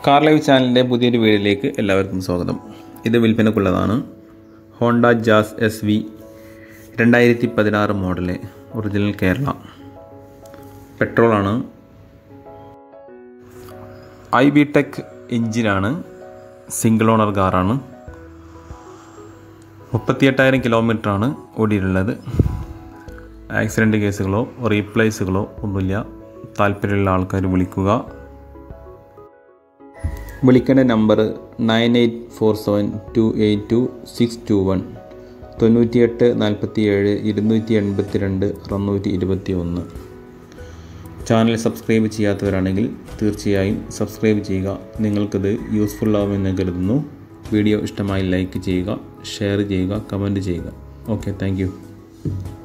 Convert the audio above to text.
car live ചാനലിൻ്റെ പുതിയൊരു വീഡിയോയിലേക്ക് എല്ലാവർക്കും സ്വാഗതം ഇത് വിൽപ്പനക്കുള്ളതാണ് ഹോണ്ട ജാസ് എസ് വി രണ്ടായിരത്തി പതിനാറ് മോഡല് ഒറിജിനൽ കേരള പെട്രോളാണ് ഐ ബി ടെക് എഞ്ചിനാണ് സിംഗിൾ ഓണർ കാറാണ് മുപ്പത്തിയെട്ടായിരം കിലോമീറ്ററാണ് ഓടിയിട്ടുള്ളത് ആക്സിഡൻറ്റ് കേസുകളോ റീപ്ലേസുകളോ ഒന്നുമില്ല താല്പര്യമുള്ള ആൾക്കാർ വിളിക്കുക വിളിക്കേണ്ട number nine eight four seven two eight two six two one തൊണ്ണൂറ്റിയെട്ട് നാൽപ്പത്തി ഏഴ് ഇരുന്നൂറ്റി എൺപത്തി രണ്ട് അറുന്നൂറ്റി ഇരുപത്തി ഒന്ന് ചാനൽ സബ്സ്ക്രൈബ് ചെയ്യാത്തവരാണെങ്കിൽ തീർച്ചയായും സബ്സ്ക്രൈബ് ചെയ്യുക നിങ്ങൾക്കത് യൂസ്ഫുൾ ആവുമെന്ന് കരുതുന്നു വീഡിയോ ഇഷ്ടമായി ലൈക്ക് ചെയ്യുക ഷെയർ ചെയ്യുക കമൻറ്റ് ചെയ്യുക ഓക്കെ താങ്ക്